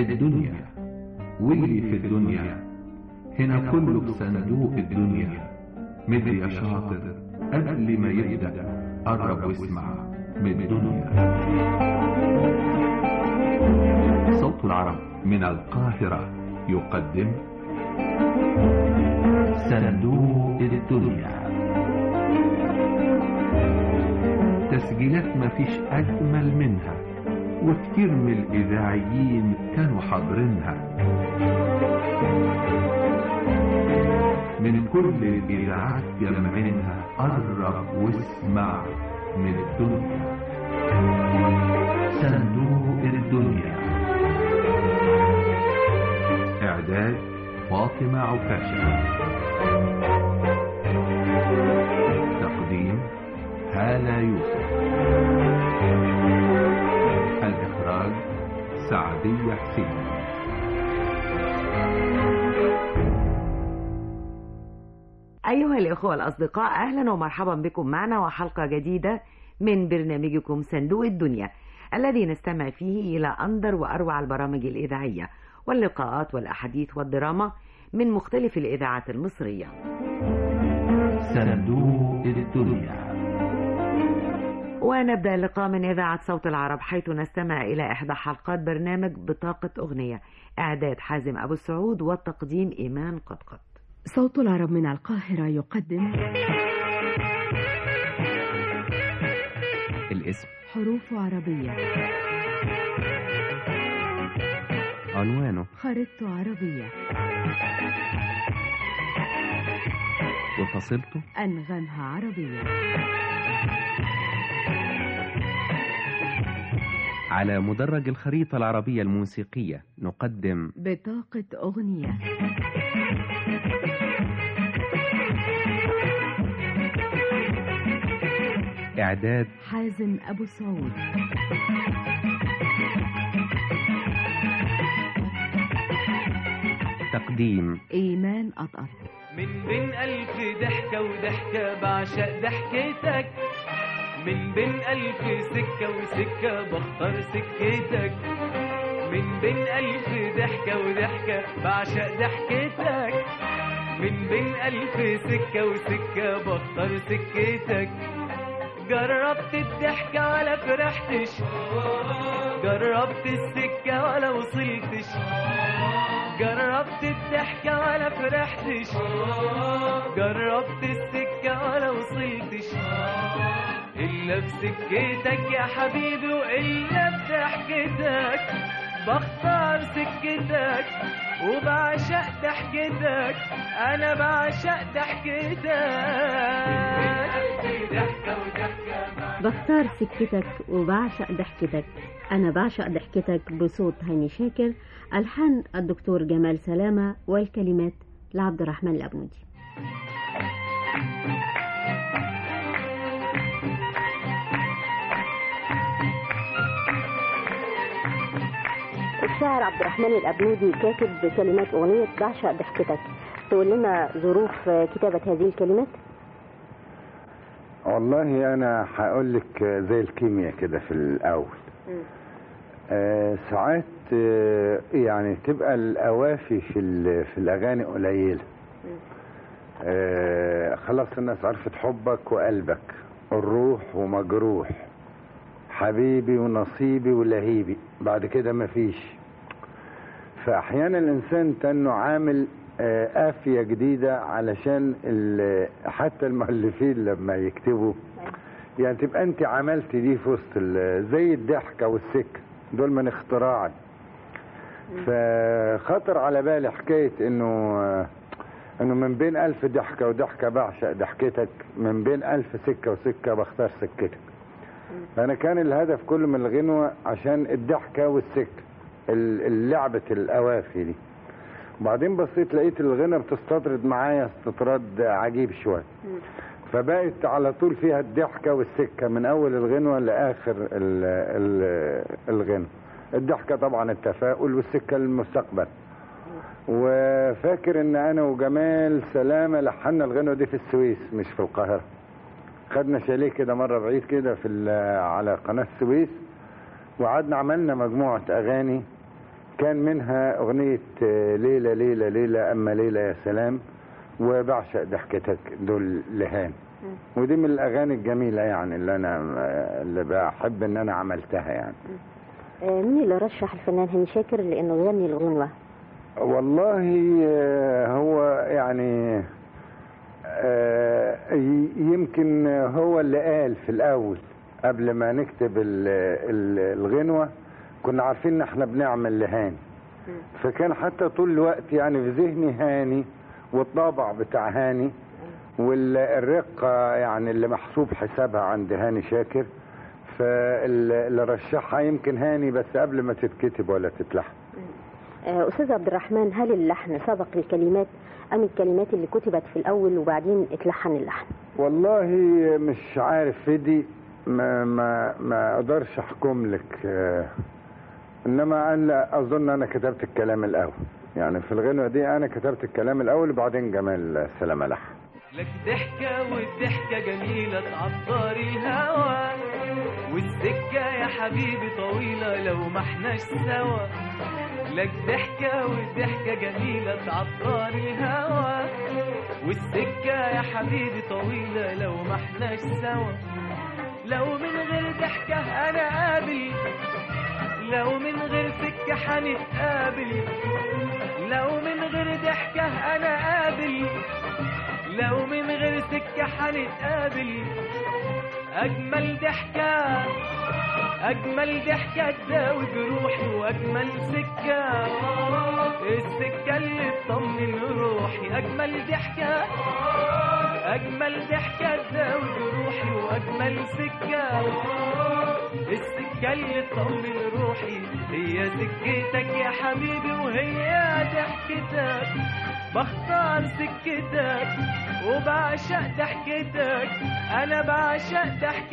الدنيا واللي في الدنيا هنا كله بصندوق الدنيا مد يا شاطر قبل ما يبدأ قرب واسمع من الدنيا صوت العرب من القاهرة يقدم صندوق الدنيا تسجيلات مفيش أجمل منها وكتير من الإذاعيين كانوا حاضرينها من كل الإذاعات يلمعينها قرب واسمع من الدنيا صندوق الدنيا إعداد فاطمة عكاشة تقديم هالة يوسف الإخراج سعدية حسين أيها الإخوة الأصدقاء أهلا ومرحبا بكم معنا وحلقة جديدة من برنامجكم صندوق الدنيا الذي نستمع فيه إلى أندر وأروع البرامج الإذاعية واللقاءات والأحاديث والدراما من مختلف الإذاعات المصرية صندوق الدنيا ونبدأ اللقاء من إذاعة صوت العرب حيث نستمع إلى إحدى حلقات برنامج بطاقة أغنية إعداد حازم أبو السعود والتقديم إيمان قطقط صوت العرب من القاهرة يقدم الاسم حروف عربية عنوانه خريطة عربية وفصيلته أنغامها عربية على مدرج الخريطة العربية الموسيقية نقدم بطاقة أغنية إعداد حازم أبو سعود تقديم إيمان أطأط من بين ألف ضحكة وضحكة بعشق ضحكتك من بين ألف سكة وسكة بختار سكتك من بين ألف ضحكة وضحكة بعشق ضحكتك من بين ألف سكة وسكة بختار سكتك جربت الضحكة ولا فرحتش جربت السكة ولا وصلتش جربت الضحكة ولا فرحتش جربت السكة ولا وصلتش إلا بسكتك يا حبيبي وإلا بضحكتك بختار سكتك وبعشق ضحكتك أنا بعشق ضحكتك بختار سكتك وبعشق ضحكتك أنا بعشق ضحكتك بصوت هاني شاكر ألحان الدكتور جمال سلامة والكلمات لعبد الرحمن الأبنودي الشاعر عبد الرحمن الأبنودي كاتب كلمات أغنية بعشق ضحكتك تقول لنا ظروف كتابة هذه الكلمات والله انا هقول لك زي الكيمياء كده في الاول آه ساعات آه يعني تبقى القوافي في ال- في الاغاني قليله آه خلاص الناس عرفت حبك وقلبك الروح ومجروح حبيبي ونصيبي ولهيبي بعد كده مفيش فاحيانا الانسان تنه عامل آه، قافيه جديده علشان ال- حتى المؤلفين لما يكتبوا يعني تبقى انت عملت دي في وسط ال- زي الضحكه والسكه دول من اختراعي فخطر على بالي حكايه انه آه، انه من بين الف ضحكه وضحكه بعشق ضحكتك من بين الف سكه وسكه بختار سكتك انا كان الهدف كله من الغنوه عشان الضحكه والسكه ال- اللعبه القوافي دي وبعدين بصيت لقيت الغنى بتستطرد معايا استطراد عجيب شويه فبقت على طول فيها الضحكه والسكه من اول الغنوه لاخر ال ال الغنى الضحكه طبعا التفاؤل والسكه المستقبل وفاكر ان انا وجمال سلامه لحنا الغنوه دي في السويس مش في القاهره خدنا شاليه كده مره بعيد كده في ال- على قناه السويس وقعدنا عملنا مجموعه اغاني كان منها اغنيه آه، ليله ليله ليله اما ليله يا سلام وبعشق ضحكتك دول لهان ودي من الاغاني الجميله يعني اللي انا آه، اللي بحب ان انا عملتها يعني آه، مين اللي رشح الفنان هاني شاكر لانه يغني الغنوه والله آه، هو يعني آه، ي- يمكن هو اللي قال في الاول قبل ما نكتب ال- ال- الغنوه كنا عارفين ان احنا بنعمل لهاني فكان حتى طول الوقت يعني في ذهني هاني والطابع بتاع هاني والرقه يعني اللي محسوب حسابها عند هاني شاكر فاللي رشحها يمكن هاني بس قبل ما تتكتب ولا تتلحن آه، استاذ عبد الرحمن هل اللحن سبق الكلمات ام الكلمات اللي كتبت في الاول وبعدين اتلحن اللحن والله مش عارف في دي ما ما ما اقدرش احكم لك آه، انما انا اظن انا كتبت الكلام الاول يعني في الغنوه دي انا كتبت الكلام الاول وبعدين جمال سلامه لحن لك ضحكة والضحكة جميلة تعطر الهوى والسكة يا حبيبي طويلة لو ما احناش سوا لك ضحكة والضحكة جميلة تعطر الهوى والسكة يا حبيبي طويلة لو ما احناش سوا لو من غير ضحكة أنا قابل لو من غير سكة هنتقابل لو من غير ضحكة أنا قابل لو من غير سكة هنتقابل أجمل ضحكة أجمل ضحكة تداوي جروحي وأجمل سكة السكة اللي تطمن روحي أجمل ضحكة أجمل ضحكة تداوي جروحي وأجمل سكة السكة اللي تطمن روحي هي سكتك يا حبيبي وهي ضحكتك بختار سكتك وبعشق ضحكتك انا بعشق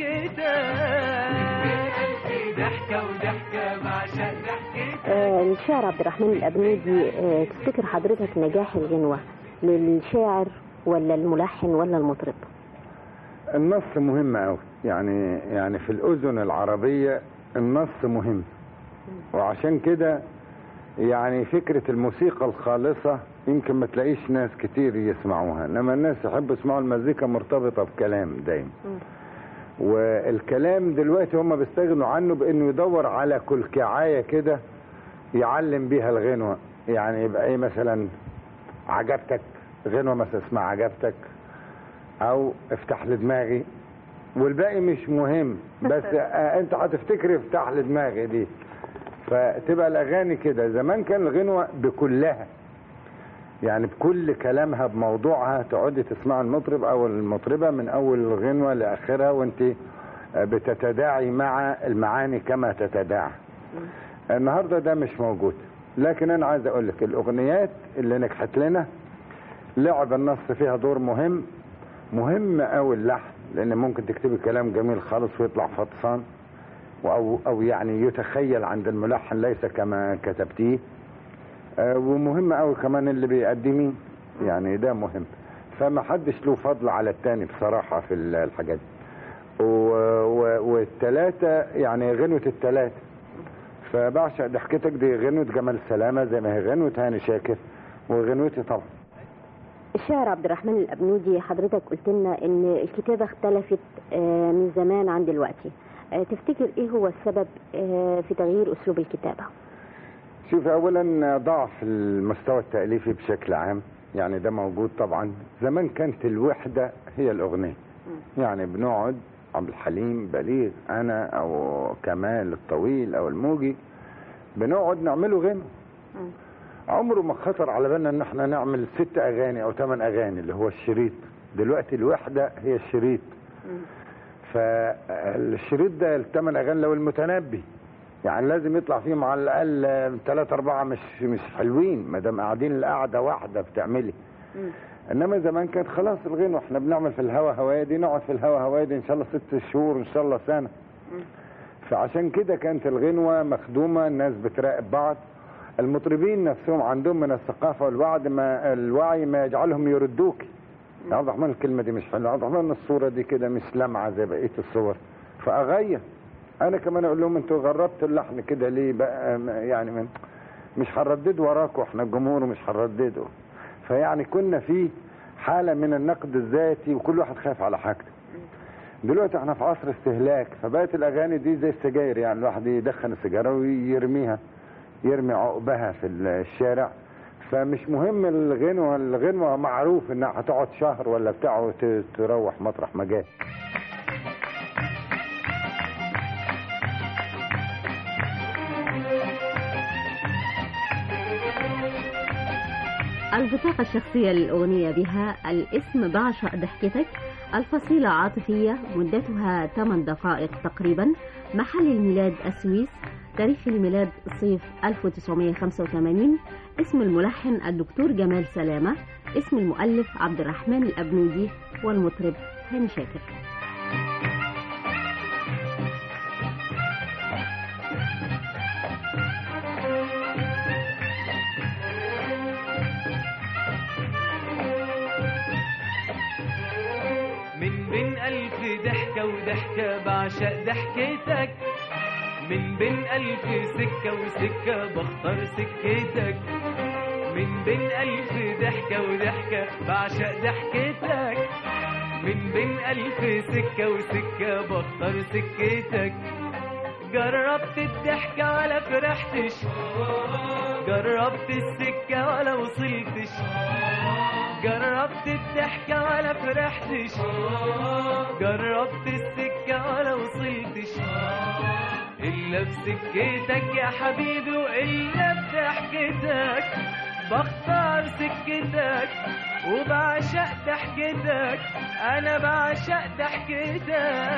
ضحكتك ضحكة وضحكة بعشق ضحكتك آه، الشاعر عبد الرحمن الأبنودي آه، تفتكر حضرتك نجاح الغنوة للشاعر ولا الملحن ولا المطرب النص مهم قوي يعني يعني في الاذن العربيه النص مهم وعشان كده يعني فكره الموسيقى الخالصه يمكن ما تلاقيش ناس كتير يسمعوها انما الناس يحبوا يسمعوا المزيكا مرتبطه بكلام دايما والكلام دلوقتي هم بيستغنوا عنه بانه يدور على كلكعايه كده يعلم بيها الغنوه يعني يبقى ايه مثلا عجبتك غنوه مثلا اسمها عجبتك او افتح لي دماغي والباقي مش مهم بس آه، انت هتفتكر افتح لي دماغي دي فتبقى الاغاني كده زمان كان الغنوه بكلها يعني بكل كلامها بموضوعها تقعدي تسمع المطرب او المطربه من اول الغنوه لاخرها وانت آه، بتتداعي مع المعاني كما تتداعى النهارده ده مش موجود لكن انا عايز اقول لك الاغنيات اللي نجحت لنا لعب النص فيها دور مهم مهم قوي اللحن لان ممكن تكتبي كلام جميل خالص ويطلع فطسان او او يعني يتخيل عند الملحن ليس كما كتبتيه آه، ومهم قوي كمان اللي بيقدميه يعني ده مهم فما حدش له فضل على التاني بصراحة في ال- الحاجات دي و- و- والتلاتة يعني غنوة التلاتة فبعشق ضحكتك دي غنوة جمال سلامة زي ما هي غنوة هاني شاكر وغنوتي طبعا الشاعر عبد الرحمن الأبنودي حضرتك قلت لنا إن الكتابة اختلفت آه، من زمان عن دلوقتي آه، تفتكر إيه هو السبب آه، في تغيير أسلوب الكتابة شوف اولا ضعف المستوى التأليفي بشكل عام يعني ده موجود طبعا زمان كانت الوحدة هي الأغنية يعني بنقعد عبد الحليم بليغ أنا أو كمال الطويل أو الموجي بنقعد نعمله غنى عمره ما خطر على بالنا ان احنا نعمل ست اغاني او ثمان اغاني اللي هو الشريط دلوقتي الوحده هي الشريط فالشريط ده الثمان اغاني لو المتنبي يعني لازم يطلع فيهم على الاقل ثلاثة أربعة مش مش حلوين ما دام قاعدين القعدة واحدة بتعملي انما زمان كانت خلاص الغنوة احنا بنعمل في الهوا هواية دي نقعد في الهوا هواية دي ان شاء الله ست شهور ان شاء الله سنة فعشان كده كانت الغنوة مخدومة الناس بتراقب بعض المطربين نفسهم عندهم من الثقافة والوعد ما الوعي ما يجعلهم يردوك يا عبد الرحمن الكلمة دي مش حلوة يا عبد الرحمن الصورة دي كده مش لامعة زي بقية الصور فأغير أنا كمان أقول لهم أنتوا غربتوا اللحن كده ليه بقى يعني من مش هنردده وراكوا احنا الجمهور ومش هنردده فيعني كنا في حالة من النقد الذاتي وكل واحد خايف على حاجته دلوقتي احنا في عصر استهلاك فبقت الاغاني دي زي السجاير يعني الواحد يدخن السيجاره ويرميها يرمي عقبها في الشارع فمش مهم الغنوة الغنوة معروف انها هتقعد شهر ولا بتاع وت- تروح مطرح ما جات البطاقة الشخصية للأغنية بها الاسم بعشق ضحكتك الفصيلة عاطفية مدتها 8 دقائق تقريبا محل الميلاد السويس تاريخ الميلاد صيف 1985 اسم الملحن الدكتور جمال سلامة اسم المؤلف عبد الرحمن الأبنودي والمطرب هاني شاكر من بين ألف ضحكة وضحكة بعشق ضحكتك من بين ألف سكة وسكة بختار سكتك من بين ألف ضحكة وضحكة بعشق ضحكتك من بين ألف سكة وسكة بختار سكتك جربت الضحكة ولا فرحتش جربت السكة ولا وصلتش جربت الضحكة ولا فرحتش جربت السكة ولا وصلتش إلا بسكتك يا حبيبي وإلا بضحكتك بختار سكتك وبعشق ضحكتك أنا بعشق ضحكتك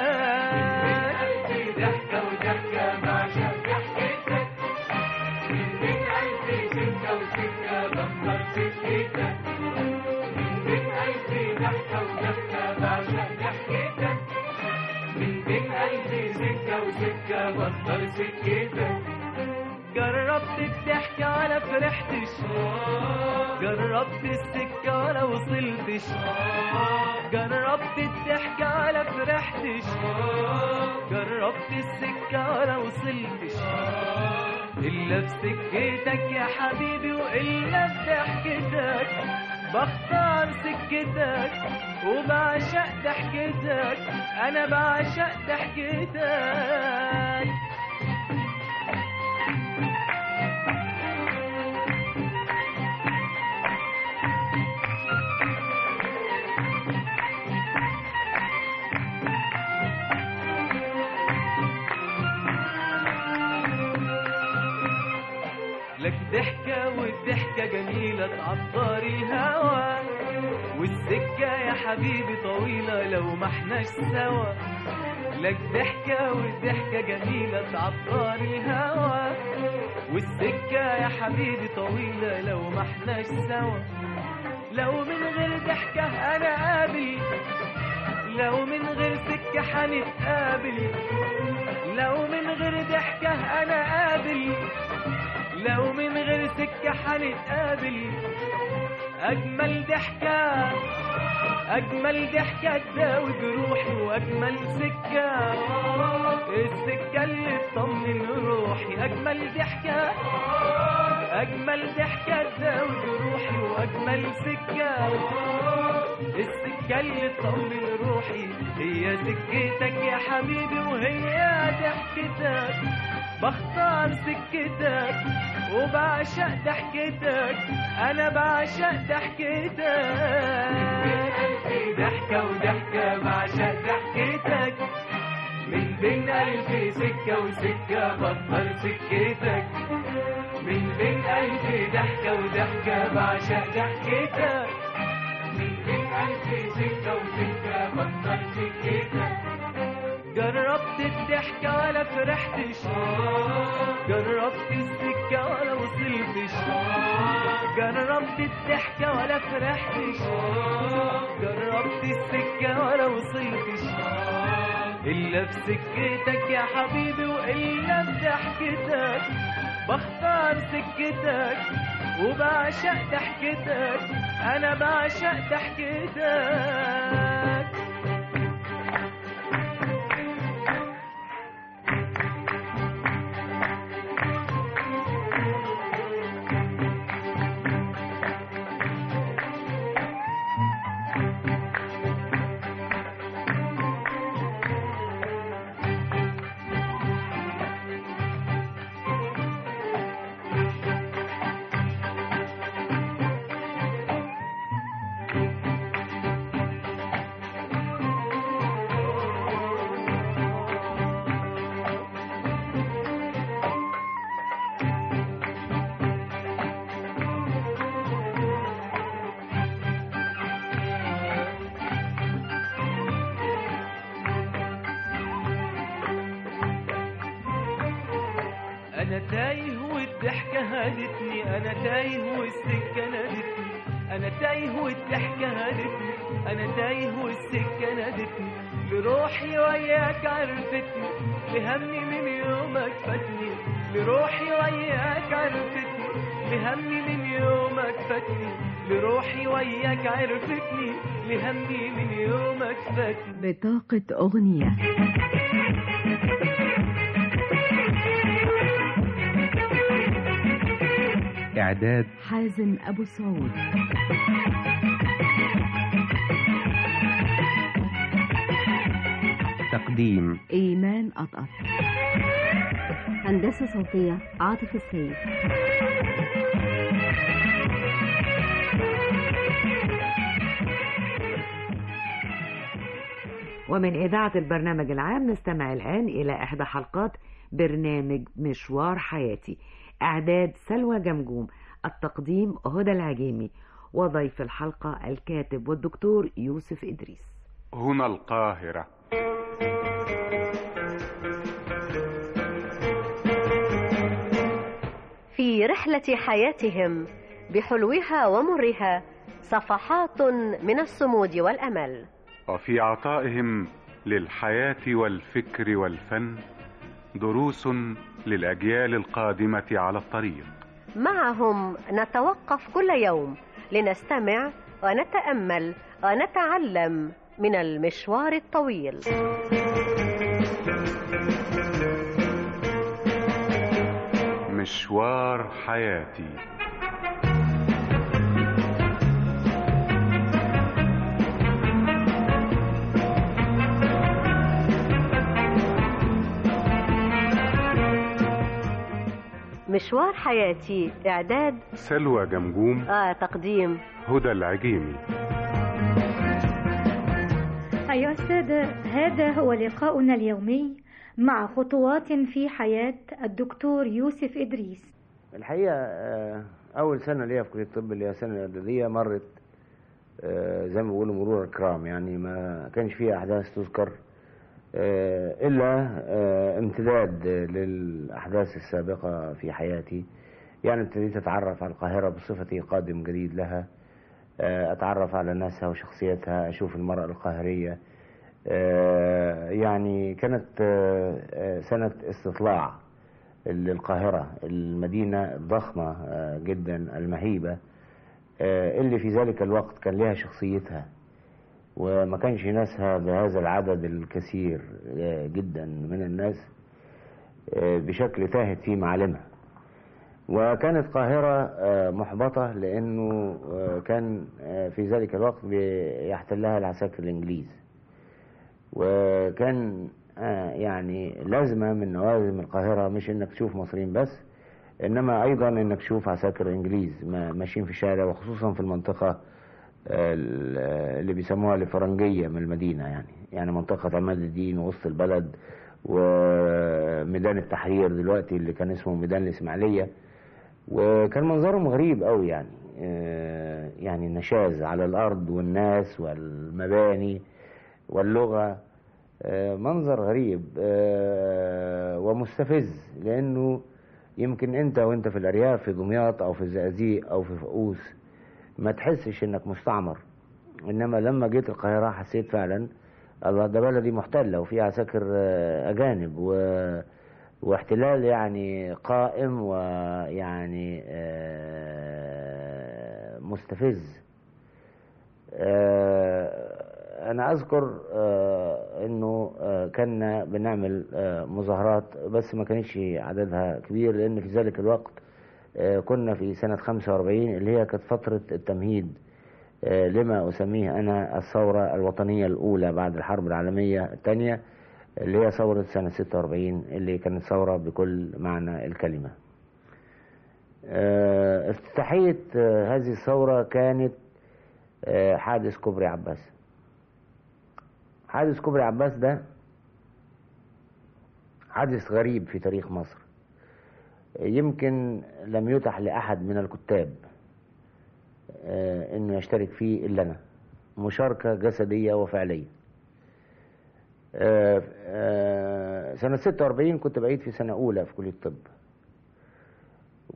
ضحكة وضحكة بعشق ضحكتك من بين ألف سكة وسكة بختار سكتك من بين ألف ضحكة وضحكة بعشق ضحكتك من بين ألف سكة وسكة بختار سكتك جربت الضحكة ولا فرحتش جربت السكة ولا وصلتش جربت الضحكة ولا فرحتش جربت السكة ولا وصلتش إلا بسكتك يا حبيبي وإلا بضحكتك بختار سكتك وبعشق ضحكتك أنا بعشق ضحكتك لك ضحكة والضحكة جميلة تعطر الهوى والسكة يا حبيبي طويلة لو ما احناش سوا لك ضحكة والضحكة جميلة تعطر الهوى والسكة يا حبيبي طويلة لو ما احناش سوا لو من غير ضحكة أنا قابل لو من غير سكة حنتقابل لو من غير ضحكة أنا قابل لو من غير سكة حنتقابل أجمل ضحكة أجمل ضحكة تداوي جروحي وأجمل سكة السكة اللي تطمن روحي أجمل ضحكة أجمل ضحكة تداوي جروحي وأجمل سكة السكة اللي تطمن روحي هي سكتك يا حبيبي وهي ضحكتك بختار سكتك وبعشق ضحكتك انا بعشق ضحكتك ضحكة وضحكة بعشق ضحكتك من بين ألف سكة وسكة بختار سكتك من بين ألف ضحكة وضحكة بعشق ضحكتك من بين ألف سكة وسكة بختار سكتك جربت الضحكة ولا فرحتش جربت السكة ولا وصلتش جربت الضحكة ولا فرحتش جربت السكة ولا وصلتش إلا بسكتك يا حبيبي وإلا بضحكتك بختار سكتك وبعشق ضحكتك أنا بعشق ضحكتك انا تايه والضحكة هادتني انا تايه والسكة نادتني انا تايه والضحكة هادتني انا تايه والسكة نادتني لروحي وياك عرفتني لهمي من يومك فاتني لروحي وياك عرفتني لهمي من يومك فاتني لروحي وياك عرفتني لهمي من يومك فاتني بطاقة أغنية إعداد حازم أبو سعود تقديم إيمان أطأط هندسة صوتية عاطف السيد ومن إذاعة البرنامج العام نستمع الآن إلى إحدى حلقات برنامج مشوار حياتي إعداد سلوى جمجوم التقديم هدى العجيمي وضيف الحلقة الكاتب والدكتور يوسف إدريس هنا القاهرة في رحلة حياتهم بحلوها ومرها صفحات من الصمود والأمل وفي عطائهم للحياة والفكر والفن دروس للأجيال القادمة على الطريق معهم نتوقف كل يوم لنستمع ونتأمل ونتعلم من المشوار الطويل مشوار حياتي مشوار حياتي إعداد سلوى جمجوم آه تقديم هدى العجيمي أيها السادة هذا هو لقاؤنا اليومي مع خطوات في حياة الدكتور يوسف إدريس الحقيقة آه، أول سنة ليا في كلية الطب اللي هي السنة الإعدادية مرت آه، زي ما بيقولوا مرور الكرام يعني ما كانش فيها أحداث تذكر آه، إلا آه، امتداد للأحداث السابقة في حياتي يعني ابتديت أتعرف على القاهرة بصفتي قادم جديد لها آه، أتعرف على ناسها وشخصيتها أشوف المرأة القاهرية آه، يعني كانت آه، آه، سنة استطلاع للقاهرة المدينة الضخمة آه، جدا المهيبة آه، اللي في ذلك الوقت كان لها شخصيتها وما كانش ناسها بهذا العدد الكثير آه، جدا من الناس آه، بشكل تاهت في معالمها وكانت القاهرة آه، محبطة لأنه آه، كان آه، في ذلك الوقت بيحتلها العساكر الإنجليز وكان آه، يعني لازمة من لوازم القاهرة مش إنك تشوف مصريين بس إنما أيضا إنك تشوف عساكر إنجليز ما- ماشيين في الشارع وخصوصا في المنطقة آه، اللي بيسموها الفرنجية من المدينة يعني يعني منطقة عماد الدين ووسط البلد وميدان التحرير دلوقتي اللي كان اسمه ميدان الإسماعيلية وكان منظرهم غريب قوي يعني آه، يعني النشاز على الأرض والناس والمباني واللغة آه، منظر غريب آه، ومستفز لأنه يمكن أنت وأنت في الأرياف في دمياط أو في الزقازيق أو في فؤوس ما تحسش إنك مستعمر إنما لما جيت القاهرة حسيت فعلا الله ده بلدي محتلة وفيها عساكر آه، أجانب و واحتلال يعني قائم ويعني آه، مستفز آه، انا اذكر آه، انه آه، كنا بنعمل آه، مظاهرات بس ما كانتش عددها كبير لان في ذلك الوقت آه، كنا في سنة 45 اللي هي كانت فترة التمهيد آه، لما أسميه أنا الثورة الوطنية الأولى بعد الحرب العالمية الثانية اللي هي ثورة سنة 46 اللي كانت ثورة بكل معنى الكلمة آه، افتتاحية آه، هذه الثورة كانت آه، حادث كوبري عباس حادث كوبري عباس ده حادث غريب في تاريخ مصر يمكن لم يتح لأحد من الكتاب آه، انه يشترك فيه الا انا مشاركة جسدية وفعلية آه، آه، سنة 46 كنت بعيد في سنة أولى في كلية الطب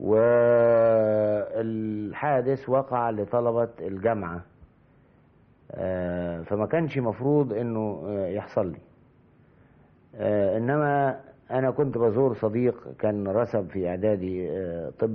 والحادث وقع لطلبة الجامعة آه، فما كانش مفروض انه آه، يحصل لي آه، انما انا كنت بزور صديق كان رسب في اعدادي آه، طب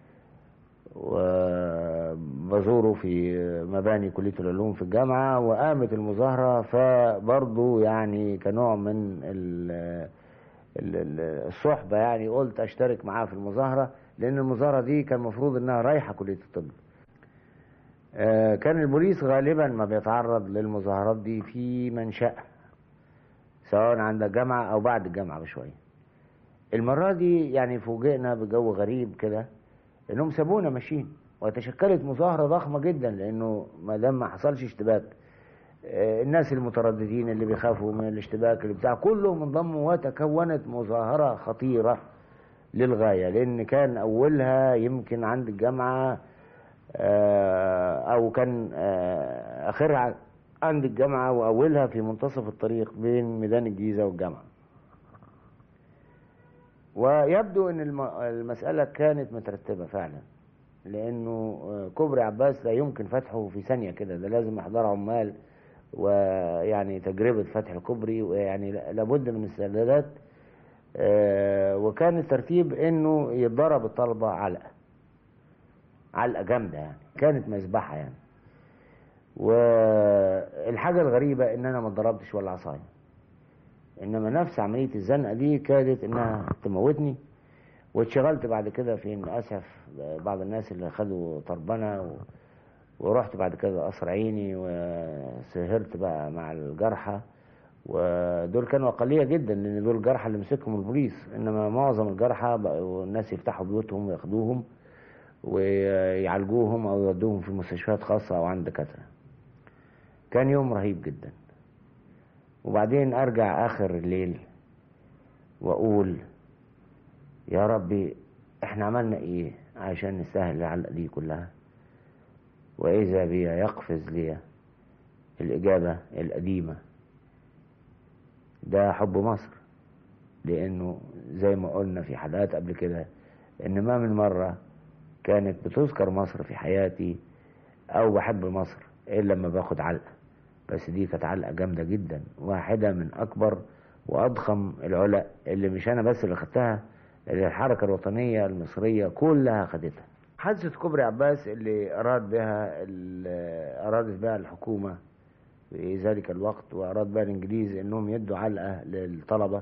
وبزوره في مباني كلية العلوم في الجامعة وقامت المظاهرة فبرضه يعني كنوع من ال- ال- ال- الصحبة يعني قلت اشترك معاه في المظاهرة لان المظاهرة دي كان المفروض انها رايحة كلية الطب آه، كان البوليس غالبا ما بيتعرض للمظاهرات دي في منشأها سواء عند الجامعة أو بعد الجامعة بشوية المرة دي يعني فوجئنا بجو غريب كده إنهم سابونا ماشيين وتشكلت مظاهرة ضخمة جدا لأنه ما دام ما حصلش اشتباك آه، الناس المترددين اللي بيخافوا من الاشتباك اللي بتاع كلهم انضموا وتكونت مظاهرة خطيرة للغاية لأن كان أولها يمكن عند الجامعة آه، أو كان آه، آخرها عند الجامعة وأولها في منتصف الطريق بين ميدان الجيزة والجامعة ويبدو أن الم- المسألة كانت مترتبة فعلا لأنه آه، كوبري عباس لا يمكن فتحه في ثانية كده ده لازم إحضار عمال ويعني تجربة فتح الكوبري ويعني لابد من استعدادات آه، وكان الترتيب انه يتضرب الطلبة علقة علقة جامدة يعني كانت مذبحة يعني والحاجة الغريبة ان انا ما اتضربتش ولا عصاية انما نفس عملية الزنقة دي كادت انها تموتني واتشغلت بعد كده في ان اسعف بعض الناس اللي خدوا طربنة و... ورحت بعد كده قصر عيني وسهرت بقى مع الجرحى ودول كانوا اقليه جدا لان دول الجرحى اللي مسكهم البوليس انما معظم الجرحى بقوا الناس يفتحوا بيوتهم وياخدوهم ويعالجوهم او يودوهم في مستشفيات خاصه او عند دكاتره كان يوم رهيب جدا وبعدين ارجع اخر الليل واقول يا ربي احنا عملنا ايه عشان نستاهل العلقه دي كلها واذا بي يقفز لي الاجابه القديمه ده حب مصر لانه زي ما قلنا في حلقات قبل كده ان ما من مره كانت بتذكر مصر في حياتي او بحب مصر الا لما باخد علقه بس دي كانت علقه جامده جدا واحده من اكبر واضخم العلق اللي مش انا بس اللي خدتها اللي الحركه الوطنيه المصريه كلها خدتها حادثه كوبري عباس اللي اراد بها ال- ارادت بها الحكومه في ذلك الوقت وأراد بقى الإنجليز إنهم يدوا علقة للطلبة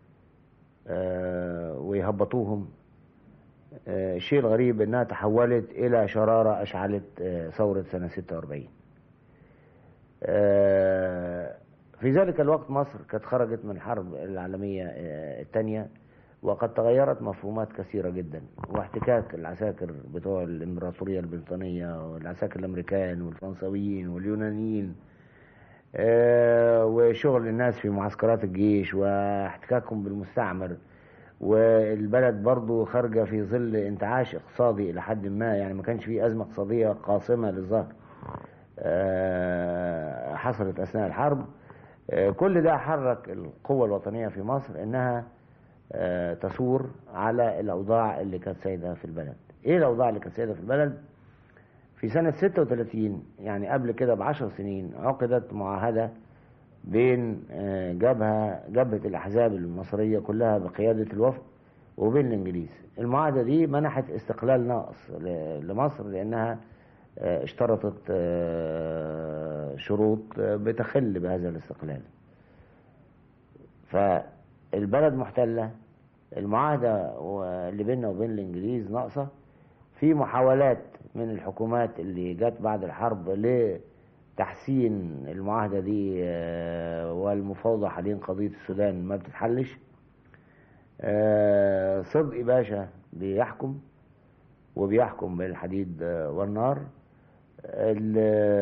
آه، ويهبطوهم آه، الشيء الغريب إنها تحولت إلى شرارة أشعلت آه، ثورة سنة 46 آه، في ذلك الوقت مصر كانت خرجت من الحرب العالمية آه، الثانية وقد تغيرت مفهومات كثيرة جدا واحتكاك العساكر بتوع الإمبراطورية البريطانية والعساكر الأمريكان والفرنساويين واليونانيين آه، وشغل الناس في معسكرات الجيش واحتكاكهم بالمستعمر والبلد برضو خارجة في ظل انتعاش اقتصادي إلى حد ما يعني ما كانش في أزمة اقتصادية قاصمة للظهر آه، حصلت أثناء الحرب آه، كل ده حرك القوة الوطنية في مصر إنها آه، تثور على الأوضاع اللي كانت سائدة في البلد إيه الأوضاع اللي كانت سائدة في البلد؟ في سنة 36 يعني قبل كده بعشر سنين عقدت معاهدة بين آه، جبهة جبهة الأحزاب المصرية كلها بقيادة الوفد وبين الإنجليز المعاهدة دي منحت استقلال ناقص ل- لمصر لأنها آه، اشترطت آه، شروط آه، بتخل بهذا الاستقلال فالبلد محتلة المعاهدة و- اللي بيننا وبين الإنجليز ناقصة في محاولات من الحكومات اللي جت بعد الحرب لتحسين المعاهدة دي آه، والمفاوضة حاليا قضية السودان ما بتتحلش آه، صدقي باشا بيحكم وبيحكم بالحديد آه، والنار ال-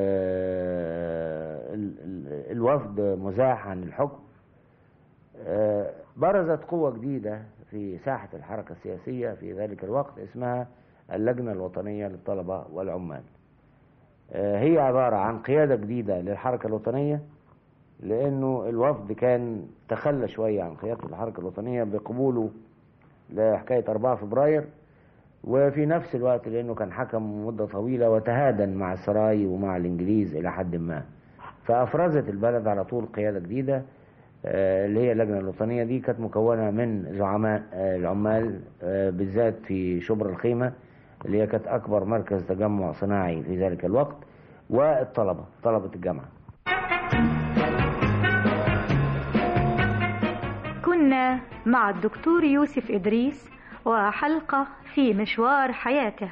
ال- ال- الوفد مزاح عن الحكم آه، برزت قوة جديدة في ساحة الحركة السياسية في ذلك الوقت اسمها اللجنة الوطنية للطلبة والعمال آه، هي عبارة عن قيادة جديدة للحركة الوطنية لأنه الوفد كان تخلى شوية عن قيادة الحركة الوطنية بقبوله لحكاية 4 فبراير وفي نفس الوقت لأنه كان حكم مدة طويلة وتهادن مع السراي ومع الإنجليز إلى حد ما فأفرزت البلد على طول قيادة جديدة آه، اللي هي اللجنة الوطنية دي كانت مكونة من زعماء آه، العمال آه، بالذات في شبر الخيمة اللي هي كانت أكبر مركز تجمع صناعي في ذلك الوقت والطلبة طلبة الجامعة كنا مع الدكتور يوسف إدريس وحلقة في مشوار حياته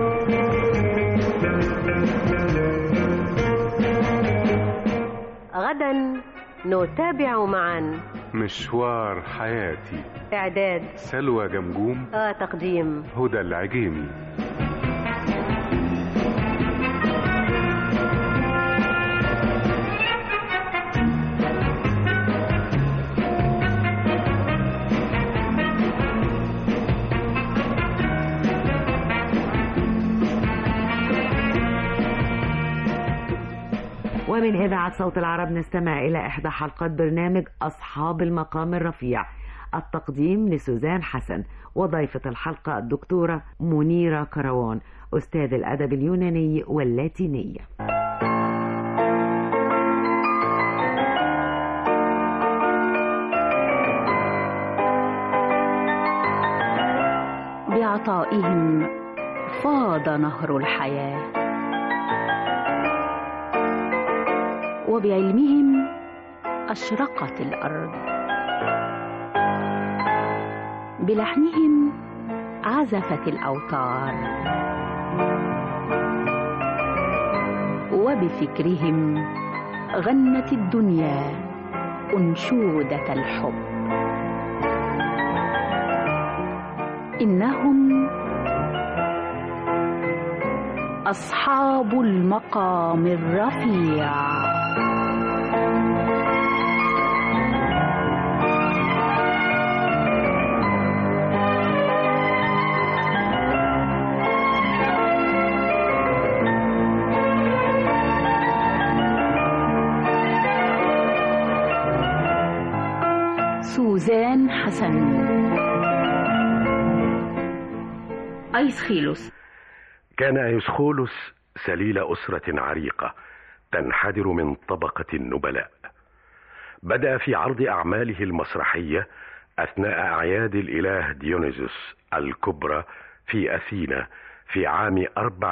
غدا نتابع معا مشوار حياتي إعداد سلوى جمجوم وتقديم هدى العجيمي ومن إذاعة صوت العرب نستمع إلى إحدى حلقات برنامج أصحاب المقام الرفيع التقديم لسوزان حسن وضيفة الحلقة الدكتورة منيرة كروان أستاذ الأدب اليوناني واللاتيني بعطائهم فاض نهر الحياه وبعلمهم اشرقت الارض بلحنهم عزفت الاوتار وبفكرهم غنت الدنيا انشوده الحب انهم اصحاب المقام الرفيع سوزان حسن أيسخيلوس كان أيسخولوس سليل أسرة عريقة تنحدر من طبقة النبلاء بدأ في عرض أعماله المسرحية أثناء أعياد الإله ديونيزوس الكبرى في أثينا في عام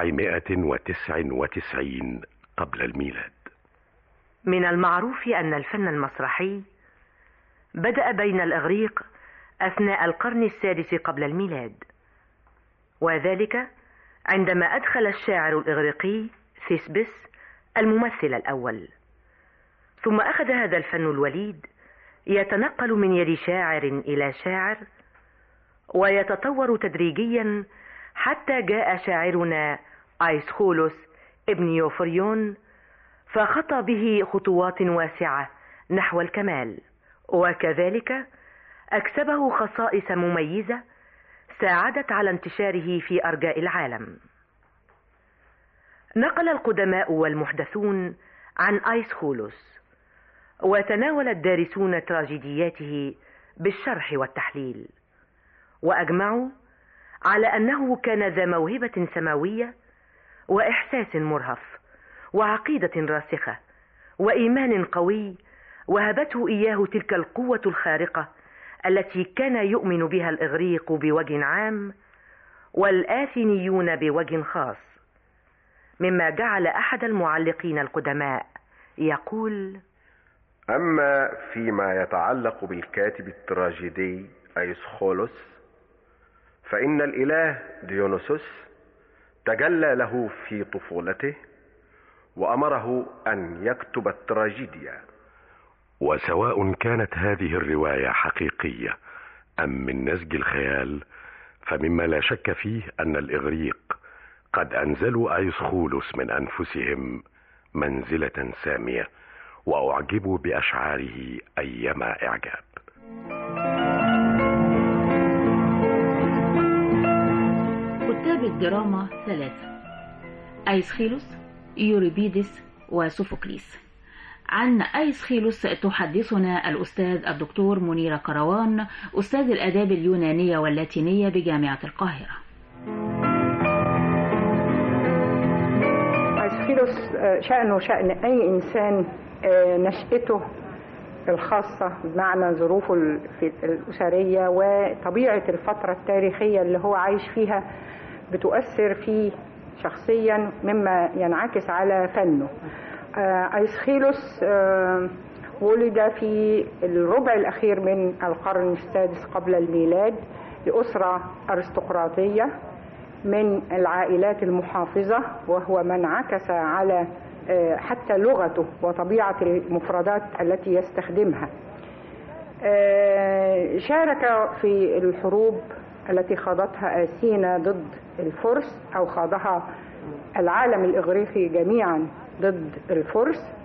499 قبل الميلاد من المعروف أن الفن المسرحي بدأ بين الإغريق أثناء القرن السادس قبل الميلاد وذلك عندما أدخل الشاعر الإغريقي ثيسبس الممثل الأول ثم أخذ هذا الفن الوليد يتنقل من يد شاعر إلى شاعر ويتطور تدريجيا حتى جاء شاعرنا أيسخولوس ابن يوفريون فخطى به خطوات واسعة نحو الكمال وكذلك أكسبه خصائص مميزة ساعدت على انتشاره في أرجاء العالم نقل القدماء والمحدثون عن أيسخولوس وتناول الدارسون تراجيدياته بالشرح والتحليل وأجمعوا على أنه كان ذا موهبة سماوية وإحساس مرهف وعقيدة راسخة وإيمان قوي وهبته إياه تلك القوة الخارقة التي كان يؤمن بها الإغريق بوجه عام والآثينيون بوجه خاص مما جعل أحد المعلقين القدماء يقول أما فيما يتعلق بالكاتب التراجيدي أيسخولوس فإن الإله ديونيسوس تجلى له في طفولته وأمره أن يكتب التراجيديا وسواء كانت هذه الرواية حقيقية أم من نسج الخيال فمما لا شك فيه أن الإغريق قد أنزلوا أيسخولوس من أنفسهم منزلة سامية وأعجبوا بأشعاره أيما إعجاب كتاب الدراما ثلاثة أيسخيلوس يوريبيدس وسوفوكليس عن أيسخيلوس تحدثنا الأستاذ الدكتور منيرة كروان أستاذ الآداب اليونانية واللاتينية بجامعة القاهرة أيسخيلوس آه، شأنه شأن أي إنسان آه، نشأته الخاصة بمعنى ظروفه ال- في- الأسرية وطبيعة الفترة التاريخية اللي هو عايش فيها بتؤثر فيه شخصيا مما ينعكس على فنه آه، أيسخيلوس آه، ولد في الربع الأخير من القرن السادس قبل الميلاد لأسرة أرستقراطية من العائلات المحافظة وهو من عكس على آه، حتى لغته وطبيعة المفردات التي يستخدمها آه، شارك في الحروب التي خاضتها أثينا ضد الفرس أو خاضها العالم الإغريقي جميعا ضد الفرس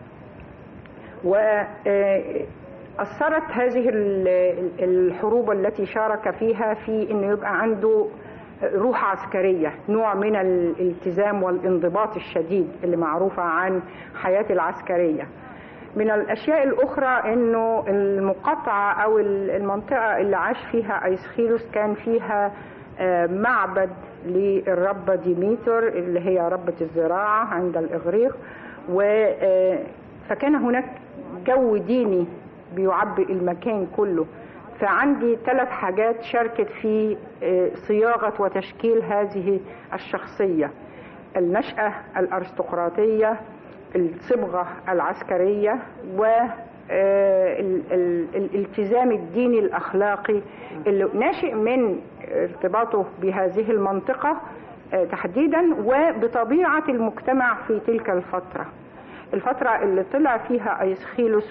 وأثرت هذه ال- الحروب التي شارك فيها في أنه يبقى عنده روح عسكرية نوع من الالتزام والانضباط الشديد اللي معروفة عن حياة العسكرية من الأشياء الأخرى أنه المقاطعة أو المنطقة اللي عاش فيها أيسخيلوس كان فيها آه، معبد للربة ديميتر اللي هي ربة الزراعة عند الإغريق و آه، فكان هناك جو ديني بيعبئ المكان كله فعندي ثلاث حاجات شاركت في آه، صياغة وتشكيل هذه الشخصية النشأة الأرستقراطية الصبغة العسكرية و آه، ال- ال- الالتزام الديني الأخلاقي اللي ناشئ من ارتباطه بهذه المنطقة آه، تحديدا وبطبيعة المجتمع في تلك الفترة الفترة اللي طلع فيها أيسخيلوس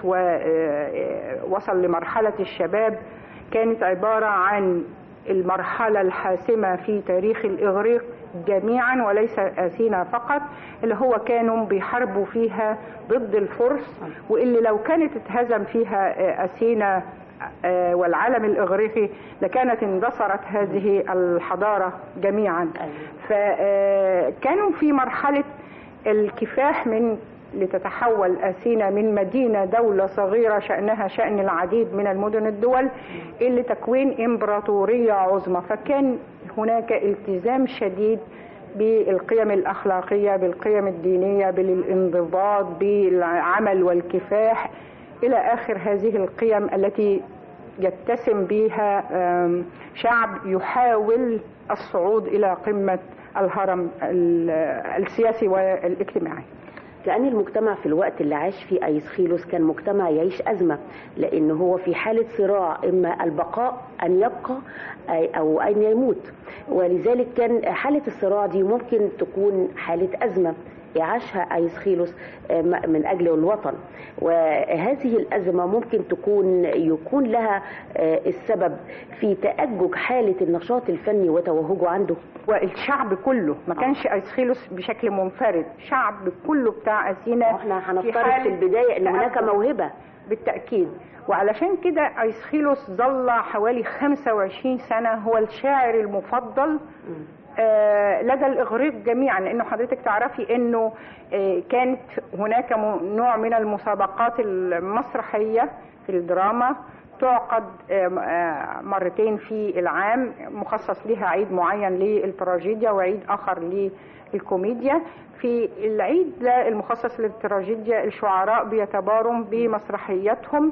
ووصل لمرحلة الشباب كانت عبارة عن المرحلة الحاسمة في تاريخ الإغريق جميعا وليس أثينا فقط اللي هو كانوا بيحاربوا فيها ضد الفرس واللي لو كانت اتهزم فيها أثينا آه، والعالم الإغريقي لكانت اندثرت هذه الحضارة جميعا فكانوا في مرحلة الكفاح من لتتحول أثينا من مدينة دولة صغيرة شأنها شأن العديد من المدن الدول إلى تكوين إمبراطورية عظمى فكان هناك التزام شديد بالقيم الأخلاقية بالقيم الدينية بالانضباط بالعمل والكفاح إلى آخر هذه القيم التي يتسم بها آم، شعب يحاول الصعود إلى قمة الهرم ال- السياسي والاجتماعي كأن المجتمع في الوقت اللي عاش فيه أيسخيلوس كان مجتمع يعيش أزمة لأن هو في حالة صراع إما البقاء أن يبقى أي- أو أن يموت ولذلك كان حالة الصراع دي ممكن تكون حالة أزمة يعيشها أيسخيلوس آه، م- من أجل الوطن وهذه الأزمة ممكن تكون يكون لها آه، السبب في تأجج حالة النشاط الفني وتوهجه عنده والشعب كله ما كانش ايسخيلوس بشكل منفرد شعب كله بتاع اثينا احنا هنفترض في البداية ان هناك موهبة بالتأكيد وعلشان كده ايسخيلوس ظل حوالي 25 سنة هو الشاعر المفضل آه، لدى الإغريق جميعا لأنه حضرتك تعرفي أنه آه، كانت هناك م- نوع من المسابقات المسرحية في الدراما تعقد آه، م- آه، مرتين في العام مخصص لها عيد معين للتراجيديا وعيد آخر للكوميديا في العيد ده المخصص للتراجيديا الشعراء بيتباروا بمسرحياتهم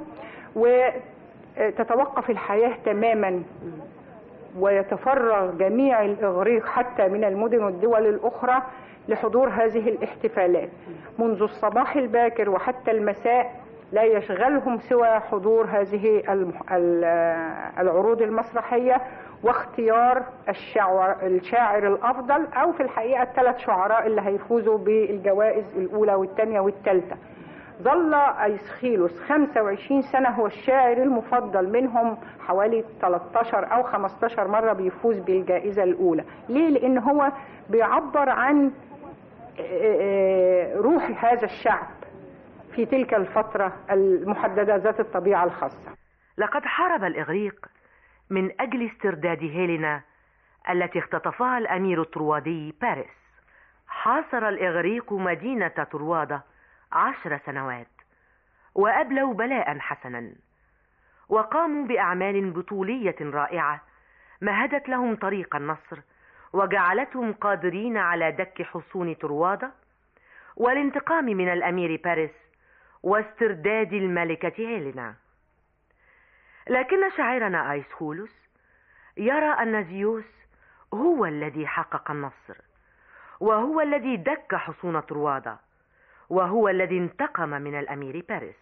وتتوقف الحياة تماما ويتفرغ جميع الإغريق حتى من المدن والدول الأخرى لحضور هذه الاحتفالات منذ الصباح الباكر وحتى المساء لا يشغلهم سوى حضور هذه المح- ال- العروض المسرحية واختيار الشعر الشاعر الأفضل أو في الحقيقة الثلاث شعراء اللي هيفوزوا بالجوائز الأولى والثانية والثالثة ظل أيسخيلوس 25 سنة هو الشاعر المفضل منهم حوالي 13 أو 15 مرة بيفوز بالجائزة الأولى ليه؟ لأن هو بيعبر عن روح هذا الشعب في تلك الفترة المحددة ذات الطبيعة الخاصة لقد حارب الإغريق من أجل استرداد هيلينا التي اختطفها الأمير الطروادي باريس حاصر الإغريق مدينة طروادة عشر سنوات وأبلوا بلاء حسنا وقاموا بأعمال بطولية رائعة مهدت لهم طريق النصر وجعلتهم قادرين على دك حصون طروادة والانتقام من الأمير باريس واسترداد الملكة هيلينا لكن شاعرنا آيسخولوس يرى أن زيوس هو الذي حقق النصر وهو الذي دك حصون طروادة وهو الذي انتقم من الأمير باريس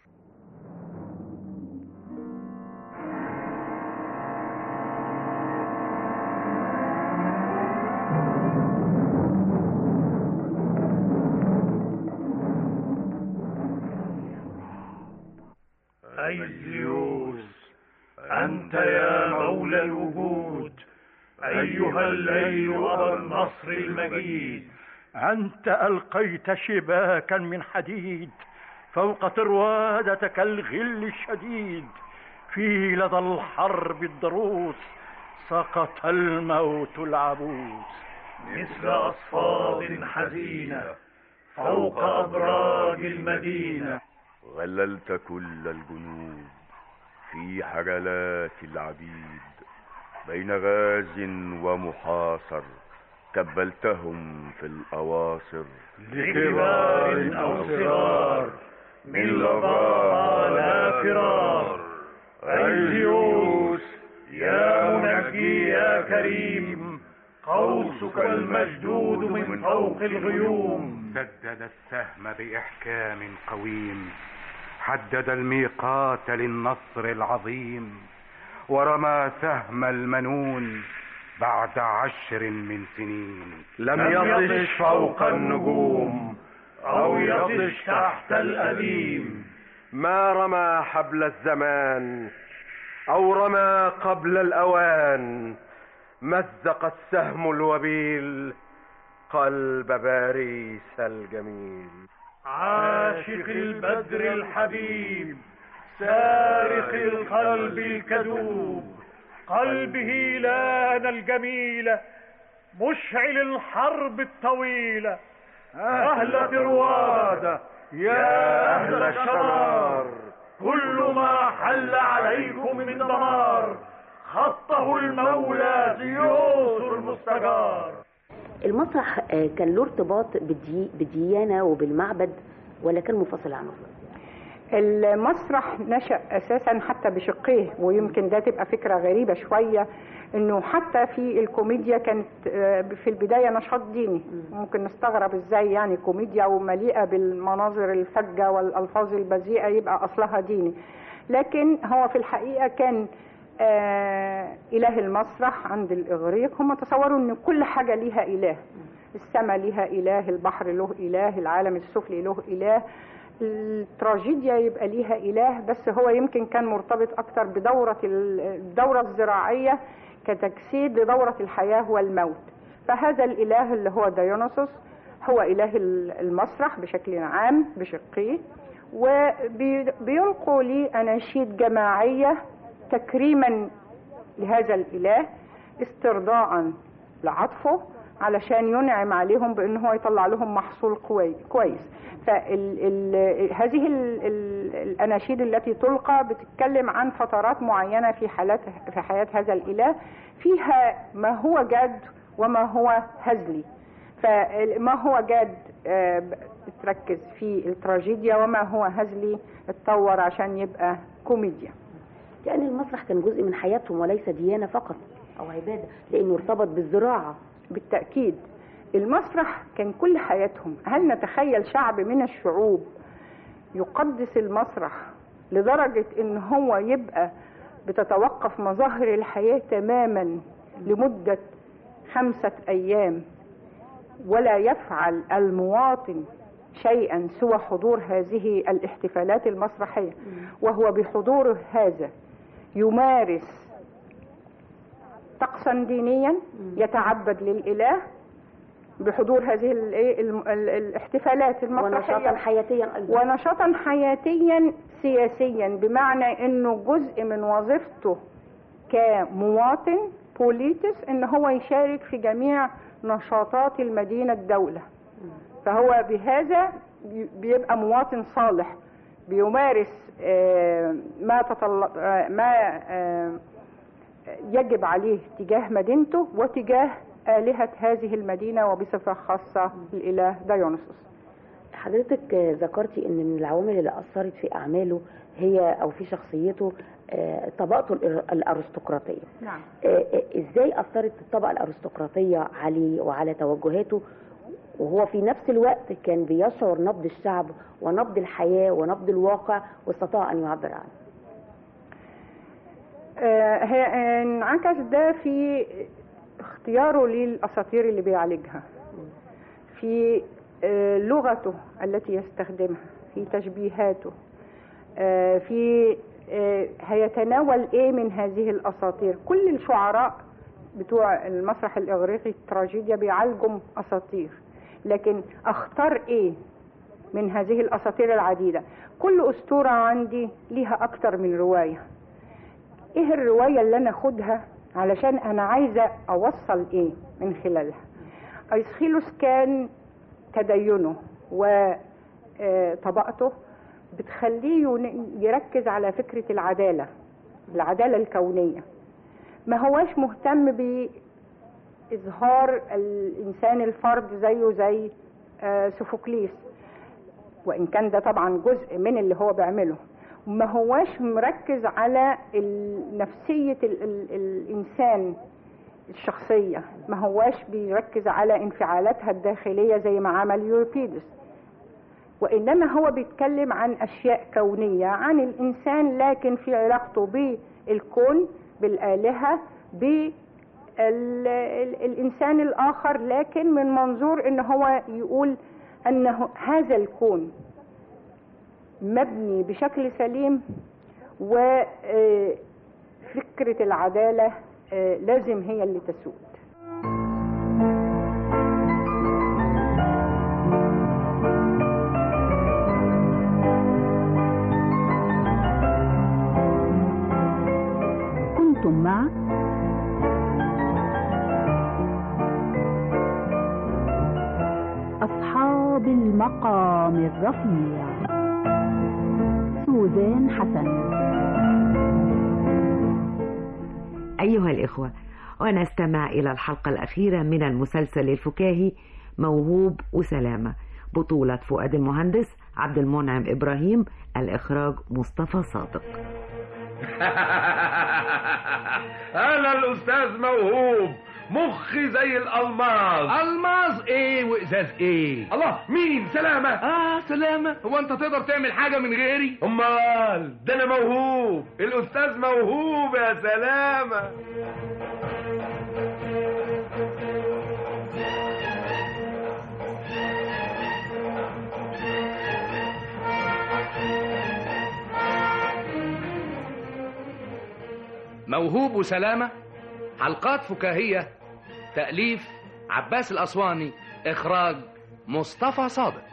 أي زيوس أنت يا مولى الوجود أيها الليل أبا النصر المجيد أنت ألقيت شباكا من حديد فوق طروادة كالغل الشديد في لدى الحرب الضروس سقط الموت العبوس مثل أصفاد حزينة فوق أبراج المدينة غللت كل الجنود في حجلات العبيد بين غاز ومحاصر كبلتهم في الأواصر لكبار أو صغار من لظى لا فرار أيديوس يا منجي يا كريم قوسك المشدود من فوق الغيوم سدد السهم بإحكام قويم حدد الميقات للنصر العظيم ورمى سهم المنون بعد عشر من سنين لم يطش فوق النجوم أو يطش تحت الأديم ما رمى حبل الزمان أو رمى قبل الأوان مزق السهم الوبيل قلب باريس الجميل عاشق البدر الحبيب سارق القلب الكذوب قلبه لان الجميلة مشعل الحرب الطويلة أهل طروادة يا أهل الشرار كل ما حل عليكم من دمار خطه المولى زيوس المستجار المسرح آه، كان له ارتباط بالدي... بالديانة وبالمعبد ولا كان منفصل عنه؟ المسرح نشأ أساسا حتى بشقيه ويمكن ده تبقى فكرة غريبة شوية انه حتى في الكوميديا كانت آه، في البداية نشاط ديني ممكن نستغرب ازاي يعني كوميديا ومليئة بالمناظر الفجة والألفاظ البذيئة يبقى أصلها ديني لكن هو في الحقيقة كان آه إله المسرح عند الإغريق هم تصوروا ان كل حاجة ليها إله السماء ليها إله البحر له إله العالم السفلي له إله التراجيديا يبقى ليها إله بس هو يمكن كان مرتبط أكتر بدورة ال- الدورة الزراعية كتجسيد لدورة الحياة والموت فهذا الإله اللي هو ديونيسوس هو إله ال- المسرح بشكل عام بشقيه وبيلقوا لي أناشيد جماعية تكريما لهذا الإله استرضاء لعطفه علشان ينعم عليهم بأن هو يطلع لهم محصول كوي- كويس فهذه الأناشيد التي تلقى بتتكلم عن فترات معينة في حالات في حياة هذا الإله فيها ما هو جاد وما هو هزلي فما هو جاد آه، بتركز في التراجيديا وما هو هزلي اتطور عشان يبقى كوميديا يعني المسرح كان جزء من حياتهم وليس ديانة فقط أو عبادة لأنه ارتبط بالزراعة بالتأكيد المسرح كان كل حياتهم هل نتخيل شعب من الشعوب يقدس المسرح لدرجة ان هو يبقى بتتوقف مظاهر الحياة تماما لمدة خمسة ايام ولا يفعل المواطن شيئا سوى حضور هذه الاحتفالات المسرحية وهو بحضوره هذا يمارس طقسا دينيا يتعبد للإله بحضور هذه الإيه الم- ال- الاحتفالات المسرحية ونشاطا حياتيا أيضا ونشاطا حياتيا سياسيا بمعنى انه جزء من وظيفته كمواطن بوليتس ان هو يشارك في جميع نشاطات المدينة الدولة فهو بهذا بي- بيبقى مواطن صالح بيمارس آه، ما تطل... آه، ما آه، يجب عليه تجاه مدينته وتجاه آلهة هذه المدينة وبصفة خاصة الإله ديونيسوس حضرتك آه، ذكرتي ان من العوامل اللي اثرت في اعماله هي او في شخصيته آه، طبقته الأر- الارستقراطيه نعم آه، آه، ازاي اثرت الطبقه الارستقراطيه عليه وعلى توجهاته وهو في نفس الوقت كان بيشعر نبض الشعب ونبض الحياه ونبض الواقع واستطاع ان يعبر عنه آه، هي انعكس ده في اختياره للاساطير اللي بيعالجها في آه، لغته التي يستخدمها في تشبيهاته آه، في آه، هيتناول ايه من هذه الاساطير كل الشعراء بتوع المسرح الاغريقي التراجيديا بيعالجوا اساطير لكن اختار ايه من هذه الاساطير العديده كل اسطوره عندي ليها اكتر من روايه ايه الروايه اللي انا اخدها علشان انا عايزه اوصل ايه من خلالها ايسخيلوس كان تدينه وطبقته بتخليه ين- يركز على فكره العداله العداله الكونيه ما هواش مهتم بإظهار الإنسان الفرد زيه زي آه، سوفوكليس وإن كان ده طبعا جزء من اللي هو بيعمله ما هواش مركز على ال- نفسية ال ال الإنسان الشخصية ما هواش بيركز على انفعالاتها الداخلية زي ما عمل يوروبيدس وإنما هو بيتكلم عن أشياء كونية عن الإنسان لكن في علاقته بالكون بالآلهة بالإنسان الآخر لكن من منظور إن هو يقول أنه هذا الكون مبني بشكل سليم وفكرة العدالة آه، لازم هي اللي تسود كنتم مع أصحاب المقام الرفيع سوزان حسن أيها الإخوة ونستمع إلى الحلقة الأخيرة من المسلسل الفكاهي موهوب وسلامة بطولة فؤاد المهندس عبد المنعم إبراهيم الإخراج مصطفى صادق انا الاستاذ موهوب مخي زي الالماظ الماظ ايه وازاز ايه الله مين سلامة اه سلامة هو انت تقدر تعمل حاجة من غيري امال ده انا موهوب الاستاذ موهوب يا سلامة موهوب وسلامة حلقات فكاهية تأليف عباس الأسواني إخراج مصطفى صادق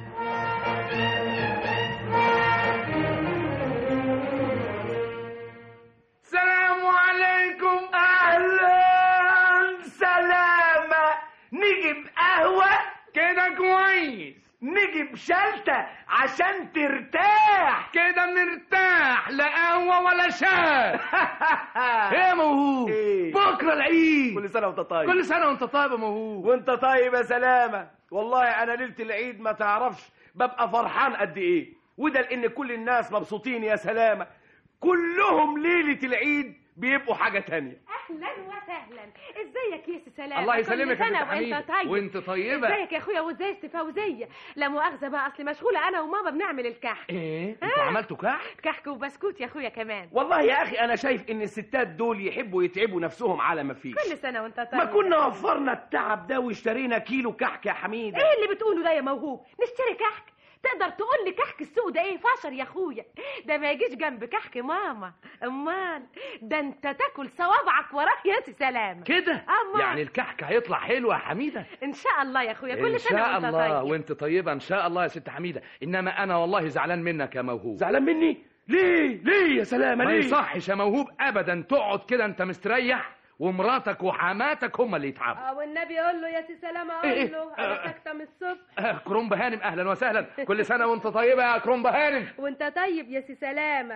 سلام عليكم اهلا سلامة نجيب قهوة كده كويس نجيب شلتة عشان ترتاح كده مرتاح لا قهوة ولا شاي ايه يا موهوب إيه؟ بكرة العيد كل سنة وانت طيب كل سنة وانت طيب يا موهوب وانت طيب يا سلامة والله انا ليلة العيد ما تعرفش ببقى فرحان قد ايه وده لان كل الناس مبسوطين يا سلامة كلهم ليلة العيد بيبقوا حاجة تانية اهلا وسهلا ازيك يا سي سلام الله يسلمك كل يا سنة بنت حميدة. وانت طيب وانت طيبة. ازيك يا اخويا وازاي ست فوزية لا مؤاخذة بقى اصلي مشغولة انا وماما بنعمل الكحك ايه انتوا عملتوا كحك كحك وبسكوت يا اخويا كمان والله يا اخي انا شايف ان الستات دول يحبوا يتعبوا نفسهم على ما فيش كل سنة وانت طيب ما كنا وفرنا التعب ده واشترينا كيلو كحك يا حميدة ايه اللي بتقوله ده يا موهوب نشتري كحك تقدر تقول لي كحك السوق ده ايه فشر يا اخويا ده ما يجيش جنب كحك ماما امال ده انت تاكل صوابعك وراه يا سي سلام كده أما. يعني الكحك هيطلع حلو يا حميدة ان شاء الله يا اخويا ان كل سنة شاء وانت الله طيب وانت طيبة ان شاء الله يا ست حميدة انما انا والله زعلان منك يا موهوب زعلان مني ليه ليه يا سلامة ما ليه يصحش يا موهوب ابدا تقعد كده انت مستريح ومراتك وحماتك هم اللي يتعبوا اه والنبي قول له يا سي سلامة إيه قول إيه؟ له انا ساكتة من الصبح آه، كرومبا هانم اهلا وسهلا كل سنة وانت طيبة يا كرومبا هانم وانت طيب يا سي سلامة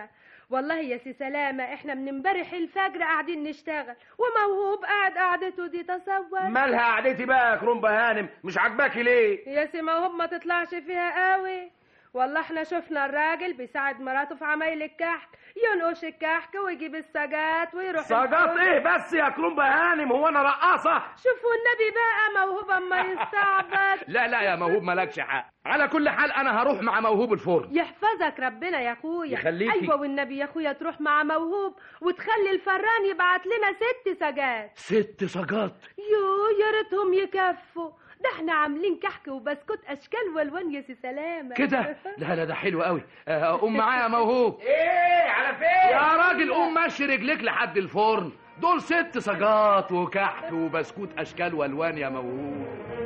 والله يا سي سلامة احنا من امبارح الفجر قاعدين نشتغل وموهوب قاعد قعدته دي تصور مالها قعدتي بقى يا كرومبا هانم مش عاجباكي ليه يا سي موهوب ما تطلعش فيها قوي والله احنا شفنا الراجل بيساعد مراته في عمايل الكحك ينقش الكحك ويجيب السجات ويروح سجات الفرن. ايه بس يا كرومبا هانم هو انا رقاصه شوفوا النبي بقى موهوب اما يستعبط لا لا يا موهوب مالكش حق على كل حال انا هروح مع موهوب الفرن يحفظك ربنا يا اخويا يخليكي. ايوه والنبي يا اخويا تروح مع موهوب وتخلي الفران يبعت لنا ست سجات ست سجات يو يا ريتهم يكفوا ده احنا عاملين كحك وبسكوت اشكال والوان يا سي سلامه كده لا لا ده حلو قوي آه، قوم معايا يا موهوب ايه على فين يا راجل قوم مشي رجليك لحد الفرن دول ست سجات وكحك وبسكوت اشكال والوان يا موهوب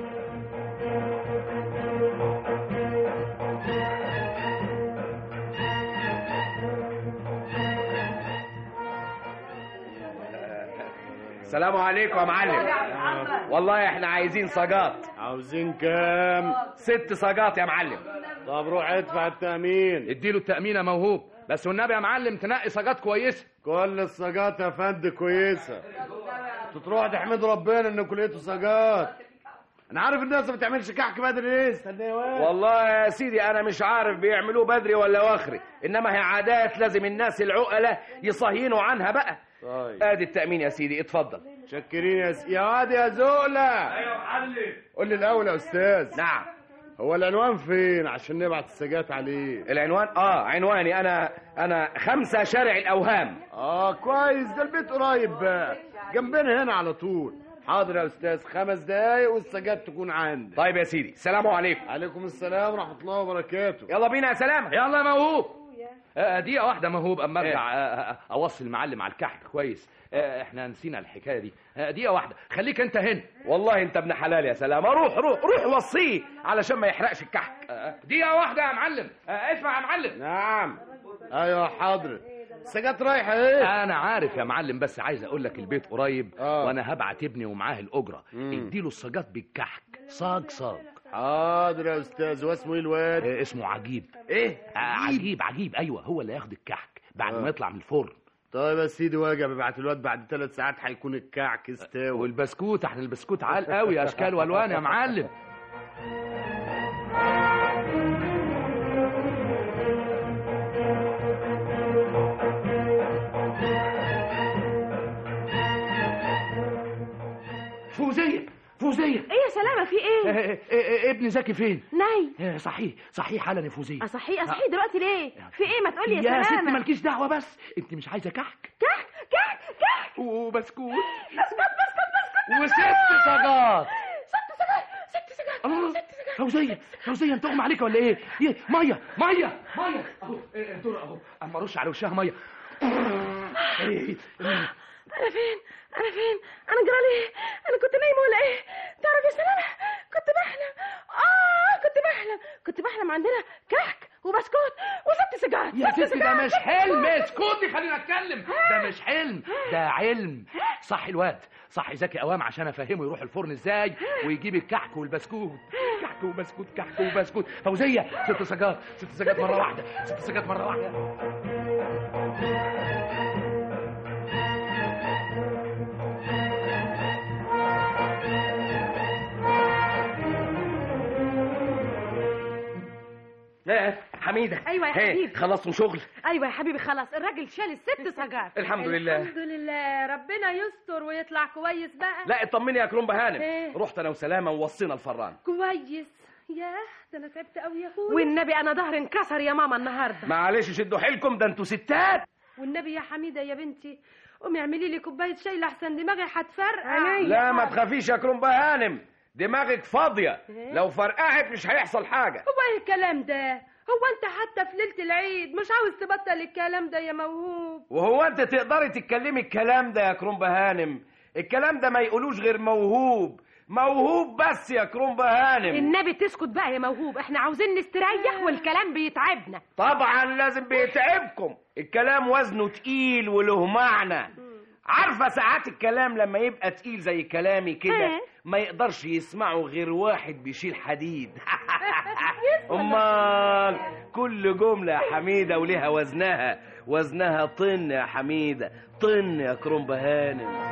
السلام عليكم يا معلم والله احنا عايزين سجات عاوزين كام ست سجات يا معلم طب روح ادفع التأمين اديله التأمين يا موهوب بس والنبي يا معلم تنقي سجات كويسة كل السجات يا فندم كويسة انتوا تروحوا تحمدوا ربنا ان كليته سجات انا عارف الناس ما بتعملش كحك بدري ليه استنى والله يا سيدي انا مش عارف بيعملوه بدري ولا واخري انما هي عادات لازم الناس العقلة يصهينوا عنها بقى طيب ادي التأمين يا سيدي اتفضل شكرين يا س... يا واد يا زولا ايوه يا معلم قول لي الاول يا استاذ نعم هو العنوان فين عشان نبعت السجات عليه العنوان اه عنواني انا انا خمسة شارع الاوهام اه كويس ده البيت قريب بقى جنبنا هنا على طول حاضر يا استاذ خمس دقايق والسجات تكون عندك طيب يا سيدي السلام عليكم عليكم السلام ورحمه الله وبركاته يلا بينا يا سلام يلا يا موهوب آه، دقيقة واحدة موهوب أما أرجع آه، آه، أوصي المعلم على الكحك كويس آه، إحنا نسينا الحكاية دي آه، دقيقة واحدة خليك أنت هنا والله انت ابن حلال يا سلام روح روح روح وصيه علشان ما يحرقش الكحك آه، دقيقة واحدة يا معلم آه، اسمع يا معلم نعم ايوه حاضر السجات رايحه ايه أنا عارف يا معلم بس عايز أقول لك البيت قريب آه. وأنا هبعت ابني ومعاه الأجرة مم. اديله السجات بالكحك صاج صاج حاضر يا استاذ واسمه ايه الواد آه، اسمه عجيب ايه آه، عجيب عجيب أيوه هو اللي هياخد الكحك بعد آه. ما يطلع من الفرن طيب يا سيدي واجب ابعت الواد بعد ثلاث ساعات هيكون الكعك استوى والبسكوت احنا البسكوت عال قوي اشكال والوان يا معلم فوزية فوزية ايه يا سلامه في ايه آه، آه، آه، ابني زكي فين؟ ناي آه، صحيح صحيح حالا يا فوزية اصحي اصحي دلوقتي ليه في ايه ما تقولي يا, يا ست سلامه مالكيش دعوة بس انت مش عايزة كحك كحك كحك كحك وبسكوت بسكوت بسكوت بسكوت وست سجات ست سجات ست سجات الله ست سجات فوزية فوزية انت اغمى عليك ولا ايه؟ ايه مية مية مية اهو إيه، دور اهو اما ارش على وشها مية إيه، انا فين انا فين انا جرالي انا كنت نايمه ولا ايه تعرف يا سلامه كنت بحلم اه كنت بحلم كنت بحلم عندنا كحك وبسكوت وست سجات يا ست ستي ده سجات، مش ست حلم سجات. اسكتي خلينا اتكلم ده مش حلم ده علم صح الواد صح زكي اوام عشان افهمه يروح الفرن ازاي ويجيب الكحك والبسكوت كحك وبسكوت كحك وبسكوت فوزيه ست سجات ست سجات مره واحده ست سجات مره واحده ايه حميدة أيوة يا إيه، حبيبي. خلصتوا شغل ايوه يا حبيبي خلاص الراجل شال الست سجات الحمد لله. الحمد لله ربنا يستر ويطلع كويس بقى لا اطمني يا كرومبا هانم إيه؟ رحت انا وسلامة ووصينا الفران كويس ياه ده انا تعبت قوي يا اخويا والنبي انا ظهري انكسر يا ماما النهارده معلش شدوا حيلكم ده انتوا ستات والنبي يا حميده يا بنتي قومي اعملي لي كوبايه شاي لحسن دماغي هتفرقع لا ما تخافيش يا كرومبا هانم دماغك فاضية إيه؟ لو فرقعت مش هيحصل حاجة هو ايه الكلام ده هو انت حتى في ليله العيد مش عاوز تبطل الكلام ده يا موهوب وهو انت تقدري تتكلمي الكلام ده يا كرومبا هانم الكلام ده ما يقولوش غير موهوب موهوب بس يا كرومبا هانم النبي تسكت بقى يا موهوب احنا عاوزين نستريح والكلام بيتعبنا طبعا لازم بيتعبكم الكلام وزنه تقيل وله معنى عارفه ساعات الكلام لما يبقى تقيل زي كلامي كده إيه؟ ما يقدرش يسمعه غير واحد بيشيل حديد امال كل جمله يا حميده وليها وزنها وزنها طن يا حميده طن يا كرومبا هانم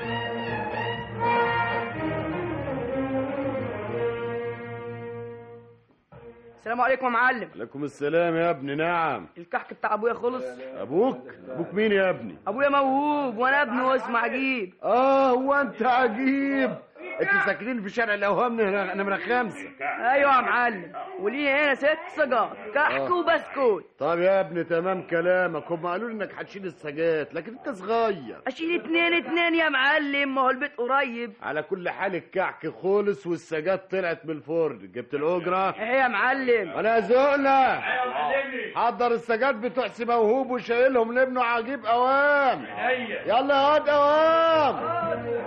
السلام عليكم يا معلم عليكم السلام يا ابني نعم الكحك بتاع ابويا خلص ابوك ابوك مين يا ابني ابويا موهوب وانا ابني واسمه عجيب اه هو انت عجيب انتوا ساكنين في شارع الاوهام نمرة نمرة خمسة ايوه يا معلم وليه هنا ست سجار كحك آه. وبسكوت طب يا ابني تمام كلامك هم قالوا لي انك هتشيل السجات لكن انت صغير اشيل اتنين اتنين يا معلم ما هو البيت قريب على كل حال الكعك خلص والسجات طلعت من الفرن جبت الاجره ايه يا معلم انا زقنا حضر السجات بتوع سي موهوب وشايلهم لابنه عجيب اوام يلا يا واد اوام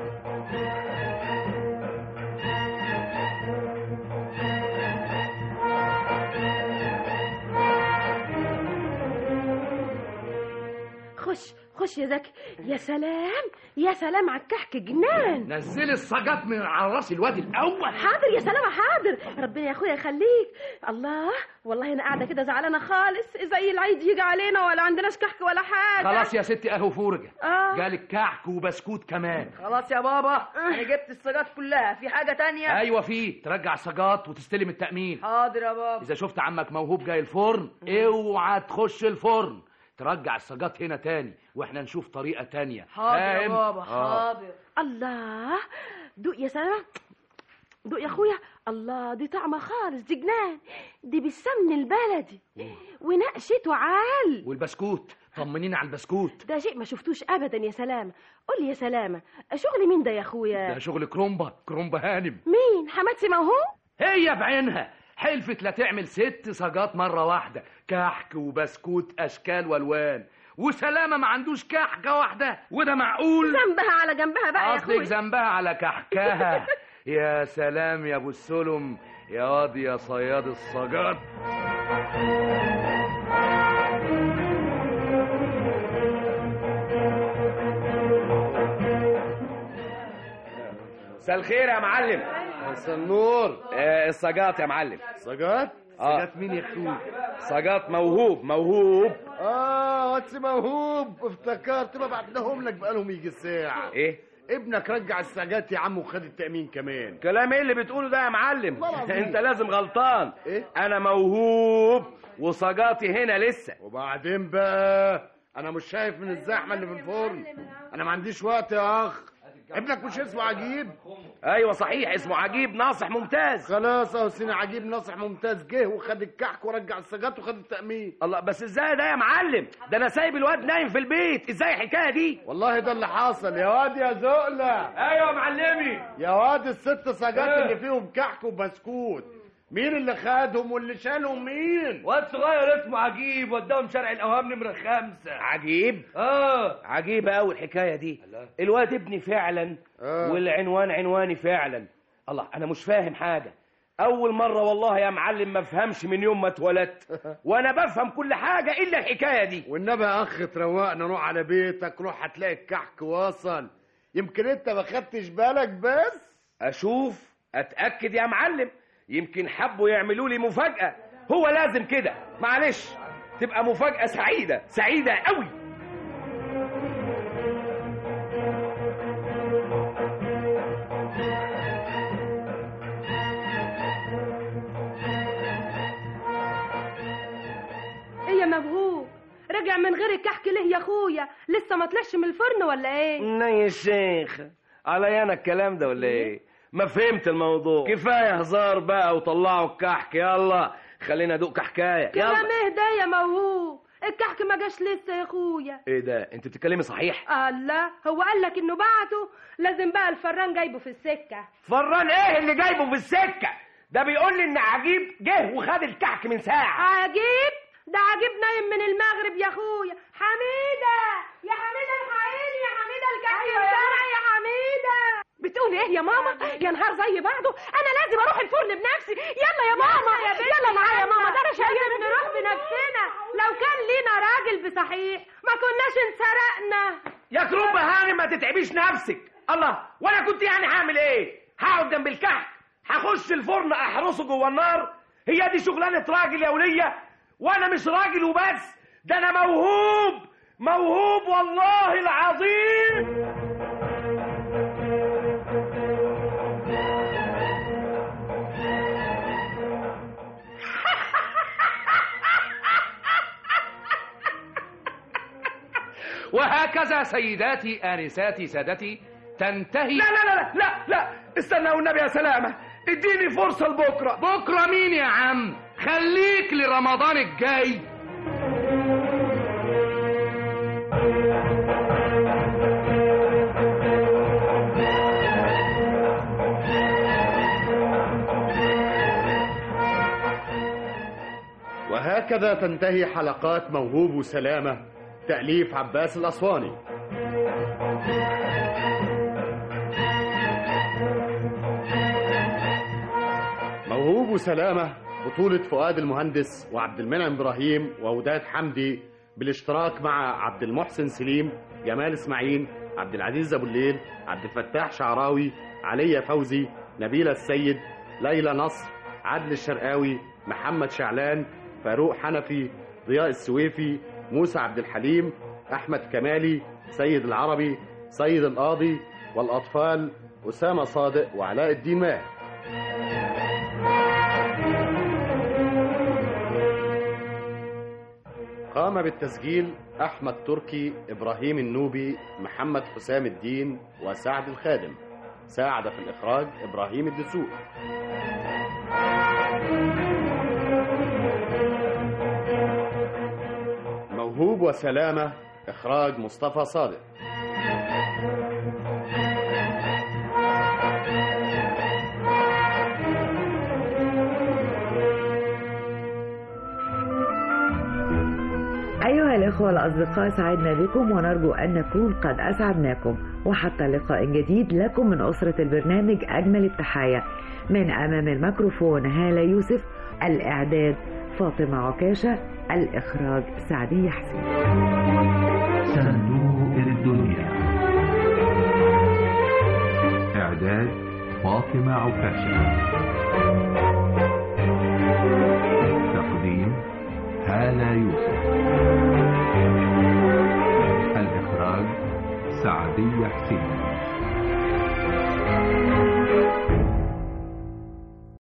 خش خش يا زكي يا سلام يا سلام على الكحك جنان نزلي السجات من على راس الواد الاول حاضر يا سلامة حاضر ربنا يا اخويا يخليك الله والله انا قاعده كده زعلانه خالص زي العيد يجي علينا ولا عندناش كحك ولا حاجه خلاص يا ستي اهو فرجه آه. جالك كعك وبسكوت كمان خلاص يا بابا انا جبت السجات كلها في حاجه تانية ايوه في ترجع السجات وتستلم التأمين حاضر يا بابا اذا شفت عمك موهوب جاي الفرن اوعى تخش الفرن ترجع السجات هنا تاني واحنا نشوف طريقه تانية حاضر يا فاهم؟ بابا آه. حاضر الله دوق يا سلامة دوق يا اخويا الله دي طعمه خالص دي جنان دي بالسمن البلدي ونقشته عال والبسكوت طمنينا على البسكوت ده شيء ما شفتوش ابدا يا سلامة قول لي يا سلامة شغل مين ده يا اخويا ده شغل كرومبا كرومبا هانم مين حماتي موهوب هي بعينها حلفت لا تعمل ست سجات مرة واحدة كحك وبسكوت أشكال والوان وسلامة ما عندوش كحكة واحدة وده معقول ذنبها على جنبها بقى يا قصدك اخويا ذنبها على كحكها يا سلام يا ابو السلم يا واد يا صياد السجات مساء الخير يا معلم مساء النور آه السجات يا معلم سجات آه. سجات مين يا اخوي سجات موهوب موهوب اه واتس موهوب افتكرت ما بعتهم لك بقالهم يجي ساعة ايه ابنك رجع السجات يا عم وخد التأمين كمان كلام ايه اللي بتقوله ده يا معلم والله العظيم. انت لازم غلطان إيه؟ انا موهوب وسجاتي هنا لسه وبعدين بقى انا مش شايف من الزحمه اللي في الفرن انا ما عنديش وقت يا اخ ابنك مش اسمه عجيب ايوه صحيح اسمه عجيب ناصح ممتاز خلاص اهو سينا عجيب ناصح ممتاز جه وخد الكحك ورجع السجات وخد التأمين الله بس ازاي ده يا معلم ده انا سايب الواد نايم في البيت ازاي الحكايه دي والله ده اللي حصل يا واد يا زقلة ايوه يا معلمي يا واد الست سجات إيه؟ اللي فيهم كحك وبسكوت مين اللي خدهم واللي شالهم مين واد صغير اسمه عجيب وداهم شارع الاوهام نمره خمسة عجيب اه عجيبة قوي الحكاية دي الواد ابني فعلا آه. والعنوان عنواني فعلا الله انا مش فاهم حاجة اول مرة والله يا معلم ما افهمش من يوم ما اتولدت وانا بفهم كل حاجة الا الحكاية دي والنبي يا اخ تروقنا روح على بيتك روح هتلاقي الكحك وصل يمكن انت ما خدتش بالك بس اشوف اتاكد يا معلم يمكن حبوا يعملوا لي مفاجاه هو لازم كده معلش تبقى مفاجاه سعيده سعيده قوي ايه يا مبهوق رجع من غير الكحك ليه يا اخويا لسه ما طلعش من الفرن ولا ايه ناي الشيخ علي انا الكلام ده ولا ايه ما فهمت الموضوع كفايه هزار بقى وطلعوا الكحك يلا خلينا ادوق كحكايه كلام يلا ايه ده يا موهوب الكحك ما جاش لسه يا اخويا ايه ده انت بتتكلمي صحيح الله هو قال لك انه بعته لازم بقى الفران جايبه في السكه فران ايه اللي جايبه في السكه ده بيقول لي ان عجيب جه وخد الكحك من ساعه عجيب ده عجيب نايم من المغرب يا اخويا حميده يا حميده الحقيني يا حميده الكحك بتاعي يا حميده بتقول ايه يا ماما يا نهار زي بعضه انا لازم اروح الفرن بنفسي يلا يا ماما يلا معايا يا ماما ده انا شايف نروح بنفسنا لو كان لينا راجل بصحيح ما كناش انسرقنا يا كروب هانم ما تتعبيش نفسك الله وانا كنت يعني هعمل ايه هقعد جنب الكحك هخش الفرن احرسه جوه النار هي دي شغلانه راجل يا وليه وانا مش راجل وبس ده انا موهوب موهوب والله العظيم وهكذا سيداتي آنساتي سادتي تنتهي لا لا لا لا لا استنى والنبي يا سلامة اديني فرصة لبكرة بكرة مين يا عم خليك لرمضان الجاي وهكذا تنتهي حلقات موهوب وسلامة تأليف عباس الأسواني موهوب وسلامة بطولة فؤاد المهندس وعبد المنعم إبراهيم ووداد حمدي بالاشتراك مع عبد المحسن سليم جمال إسماعيل عبد العزيز أبو الليل عبد الفتاح شعراوي عليا فوزي نبيلة السيد ليلى نصر عدل الشرقاوي محمد شعلان فاروق حنفي ضياء السويفي موسى عبد الحليم أحمد كمالي سيد العربي سيد القاضي والأطفال أسامة صادق وعلاء الدين ماهر قام بالتسجيل أحمد تركي إبراهيم النوبي محمد حسام الدين وسعد الخادم ساعد في الإخراج إبراهيم الدسوق موهوب وسلامة إخراج مصطفى صادق أيها الإخوة الأصدقاء سعدنا بكم ونرجو أن نكون قد أسعدناكم وحتى لقاء جديد لكم من أسرة البرنامج أجمل التحايا من أمام الميكروفون هالة يوسف الإعداد فاطمة عكاشة الإخراج سعدية حسين صندوق الدنيا إعداد فاطمة عكاشة